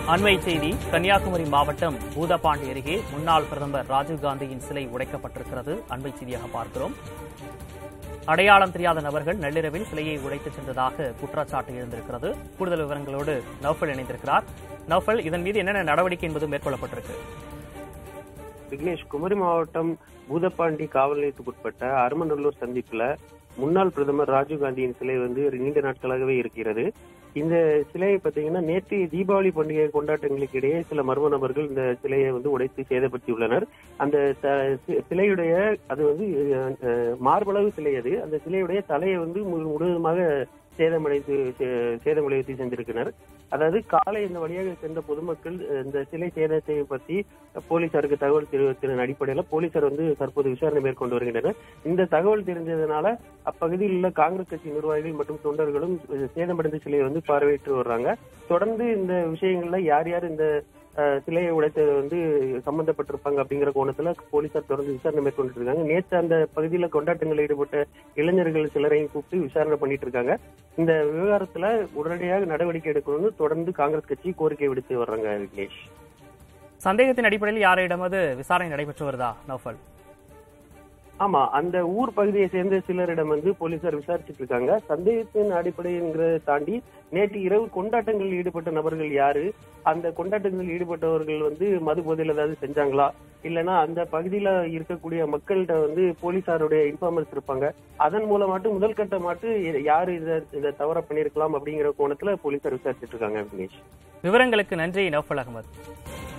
அண்மை செய்தி கன்னியாகுமரி மாவட்டம் பூதப்பாண்டி அருகே முன்னாள் பிரதமர் ராஜீவ்காந்தியின் சிலை உடைக்கப்பட்டிருக்கிறது அண்மை செய்தியாக பார்க்கிறோம் அடையாளம் தெரியாத நபர்கள் நள்ளிரவில் சிலையை உடைத்துச் சென்றதாக குற்றச்சாட்டு எழுந்திருக்கிறது கூடுதல் விவரங்களோடு நௌஃபல் இணைந்திருக்கிறார் நௌஃபல் இதன் மீது என்னென்ன நடவடிக்கை என்பது மேற்கொள்ளப்பட்டிருக்கு விக்னேஷ் குமரி மாவட்டம் பூதப்பாண்டி காவல் நிலையத்துக்குட்பட்ட அருமநல்லூர் சந்திப்புல முன்னாள் பிரதமர் ராஜீவ்காந்தியின் சிலை வந்து நீண்ட நாட்களாகவே இருக்கிறது இந்த சிலையை பார்த்தீங்கன்னா நேற்று தீபாவளி பண்டிகை கொண்டாட்டங்களுக்கு இடையே சில மர்ம நபர்கள் இந்த சிலையை வந்து உடைத்து சேதப்படுத்தியுள்ளனர் அந்த த- சி- சிலையுடைய அது வந்து அஹ், மார்பளவு சிலை அது அந்த சிலையுடைய தலையை வந்து மு- முழுவதுமாக சேதமடைத்து சே- சேதமடைத்து சென்றிருக்கிறார் அதாவது காலை இந்த வழியாக சென்ற பொதுமக்கள் அஹ், இந்த சிலை சேதத்தை பற்றி போலீசாருக்கு தகவல் தெரிவித்ததன் அடிப்படையில் போலீசார் வந்து தற்போது விசாரணை மேற்கொண்டு வருகின்றனர் இந்த தகவல் தெரிஞ்சதுனால அப்பகுதியில் உள்ள காங்கிரஸ் கட்சி நிர்வாகிகள் மற்றும் தொண்டர்களும் அஹ், சேதமடைந்த சிலையை வந்து பார்வையிட்டு வர்றாங்க தொடர்ந்து இந்த விஷயங்கள்ல யார் யார் இந்த அஹ், சிலையை உடைத்தது வந்து சம்பந்தப்பட்டிருப்பாங்க அப்படிங்கிற கோணத்துல போலீசார் தொடர்ந்து விசாரணை மேற்கொண்டு இருக்காங்க நேற்று அந்த பகுதியில் கொண்டாட்டங்களில் ஈடுபட்ட இளைஞர்கள் சிலரையும் கூப்பிட்டு விசாரணை பண்ணிட்டு இருக்காங்க இந்த விவகாரத்துல உடனடியாக நடவடிக்கை எடுக்கணும்னு தொடர்ந்து காங்கிரஸ் கட்சி கோரிக்கை விடுத்து வர்றாங்க விக்னேஷ் சந்தேகத்தின் அடிப்படையில் யாரிடமாவது விசாரணை நடைபெற்று வருதா நௌஃபல் ஆமா அந்த ஊர் பகுதியை சேர்ந்த சிலரிடம் வந்து போலீசார் விசாரிச்சுட்டு இருக்காங்க சந்தேகத்தின் அடிப்படைங்கிறத தாண்டி நேற்று இரவு கொண்டாட்டங்களில் ஈடுபட்ட நபர்கள் யாரு அந்த கொண்டாட்டங்களில் ஈடுபட்டவர்கள் வந்து மது போதையில் ஏதாவது செஞ்சாங்களா இல்லைன்னா அந்த பகுதியில இருக்கக்கூடிய மக்கள்கிட்ட வந்து போலீசாருடைய இன்ஃபார்மர்ஸ் இருப்பாங்க அதன் மூலமாட்டு முதல் கட்டமாட்டு யாரு இதை இதை தவற பண்ணியிருக்கலாம் அப்படிங்கிற கோணத்துல போலீசார் விசாரிச்சுட்டு இருக்காங்க விக்னேஷ் விவரங்களுக்கு நன்றி நௌஃபல் அகமது